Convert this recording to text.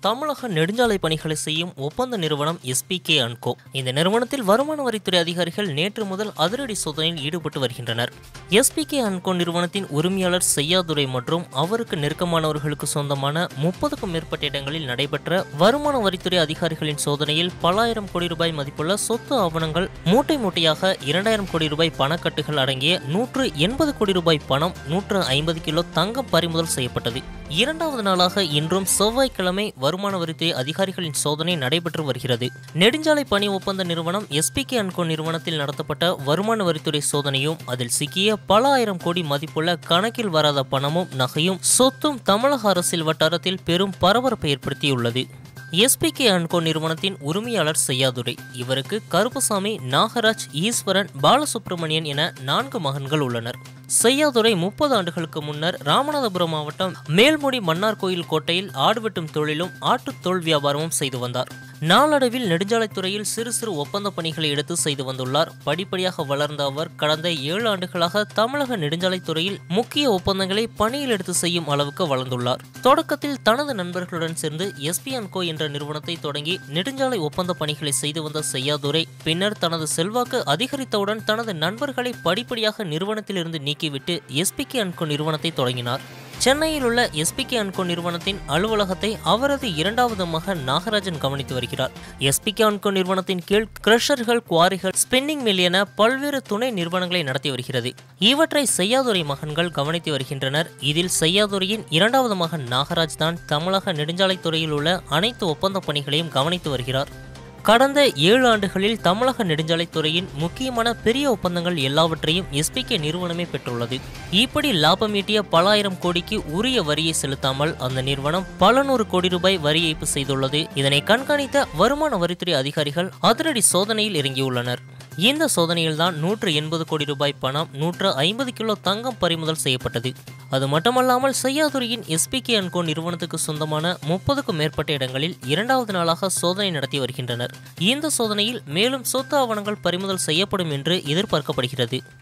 தமிழக நெடுஞ்சாலை பணிகளை செய்யும் ஒப்பந்த நிறுவனம் எஸ்பிகே அன்கோ இந்த நிறுவனத்தில் வருமான வரித்துறை அதிகாரிகள் நேற்று முதல் அதிரடி சோதனையில் ஈடுபட்டு வருகின்றனர் எஸ்பிகே அன்கோ நிறுவனத்தின் உரிமையாளர் செய்யாதுரை மற்றும் அவருக்கு நெருக்கமானவர்களுக்கு சொந்தமான முப்பதுக்கும் மேற்பட்ட இடங்களில் நடைபெற்ற வருமான வரித்துறை அதிகாரிகளின் சோதனையில் பல ஆயிரம் கோடி ரூபாய் மதிப்புள்ள சொத்து ஆவணங்கள் மூட்டை மூட்டையாக இரண்டாயிரம் கோடி ரூபாய் பணக்கட்டுகள் அடங்கிய நூற்று எண்பது கோடி ரூபாய் பணம் நூற்று ஐம்பது கிலோ தங்கம் பறிமுதல் செய்யப்பட்டது இரண்டாவது நாளாக இன்றும் செவ்வாய்க்கிழமை வருமான வரித்துறை அதிகாரிகளின் சோதனை நடைபெற்று வருகிறது நெடுஞ்சாலை பணி ஒப்பந்த நிறுவனம் எஸ்பிகே அன்கோ நிறுவனத்தில் நடத்தப்பட்ட வருமான வரித்துறை சோதனையும் அதில் சிக்கிய பல ஆயிரம் கோடி மதிப்புள்ள கணக்கில் வராத பணமும் நகையும் சொத்தும் தமிழக அரசியல் வட்டாரத்தில் பெரும் பரபரப்பை ஏற்படுத்தியுள்ளது எஸ்பிகே அன்கோ நிறுவனத்தின் உரிமையாளர் செய்யாதுரை இவருக்கு கருப்பசாமி நாகராஜ் ஈஸ்வரன் பாலசுப்ரமணியன் என நான்கு மகன்கள் உள்ளனர் செய்யாதுரை முப்பது ஆண்டுகளுக்கு முன்னர் ராமநாதபுரம் மாவட்டம் மேல்முடி மன்னார் கோயில் கோட்டையில் ஆடு வெட்டும் தொழிலும் ஆட்டுத் தோல் வியாபாரமும் செய்து வந்தார் நாளடைவில் நெடுஞ்சாலைத்துறையில் சிறு சிறு ஒப்பந்த பணிகளை எடுத்து செய்து வந்துள்ளார் படிப்படியாக வளர்ந்த அவர் கடந்த ஏழு ஆண்டுகளாக தமிழக நெடுஞ்சாலைத்துறையில் முக்கிய ஒப்பந்தங்களை பணியில் எடுத்து செய்யும் அளவுக்கு வளர்ந்துள்ளார் தொடக்கத்தில் தனது நண்பர்களுடன் சேர்ந்து எஸ்பிஎன்கோ என்ற நிறுவனத்தை தொடங்கி நெடுஞ்சாலை ஒப்பந்த பணிகளை செய்து வந்த செய்யாதுரை பின்னர் தனது செல்வாக்கு அதிகரித்தவுடன் தனது நண்பர்களை படிப்படியாக நிறுவனத்திலிருந்து நீக்கிவிட்டு எஸ்பிகே அன்கோ நிறுவனத்தை தொடங்கினார் சென்னையில் உள்ள எஸ்பிகே அன்கோ நிறுவனத்தின் அலுவலகத்தை அவரது இரண்டாவது மகன் நாகராஜன் கவனித்து வருகிறார் எஸ்பிகே அன்கோ நிறுவனத்தின் கீழ் கிரஷர்கள் குவாரிகள் ஸ்பின்னிங் மில் என பல்வேறு துணை நிறுவனங்களை நடத்தி வருகிறது இவற்றை செய்யாதுரை மகன்கள் கவனித்து வருகின்றனர் இதில் செய்யாதுரையின் இரண்டாவது மகன் நாகராஜ் தான் தமிழக நெடுஞ்சாலைத்துறையில் உள்ள அனைத்து ஒப்பந்த பணிகளையும் கவனித்து வருகிறார் கடந்த ஏழு ஆண்டுகளில் தமிழக நெடுஞ்சாலைத்துறையின் முக்கியமான பெரிய ஒப்பந்தங்கள் எல்லாவற்றையும் எஸ்பிகே நிறுவனமே பெற்றுள்ளது இப்படி லாபம் ஈட்டிய பல ஆயிரம் கோடிக்கு உரிய வரியை செலுத்தாமல் அந்த நிறுவனம் பல நூறு கோடி ரூபாய் வரி ஏய்ப்பு செய்துள்ளது இதனை கண்காணித்த வருமான வரித்துறை அதிகாரிகள் அதிரடி சோதனையில் இறங்கியுள்ளனர் இந்த சோதனையில்தான் நூற்று எண்பது கோடி ரூபாய் பணம் நூற்று ஐம்பது கிலோ தங்கம் பறிமுதல் செய்யப்பட்டது அது மட்டுமல்லாமல் செய்யாதுறையின் எஸ்பிகே அன்கோ நிறுவனத்துக்கு சொந்தமான முப்பதுக்கும் மேற்பட்ட இடங்களில் இரண்டாவது நாளாக சோதனை நடத்தி வருகின்றனர் இந்த சோதனையில் மேலும் சொத்து ஆவணங்கள் பறிமுதல் செய்யப்படும் என்று எதிர்பார்க்கப்படுகிறது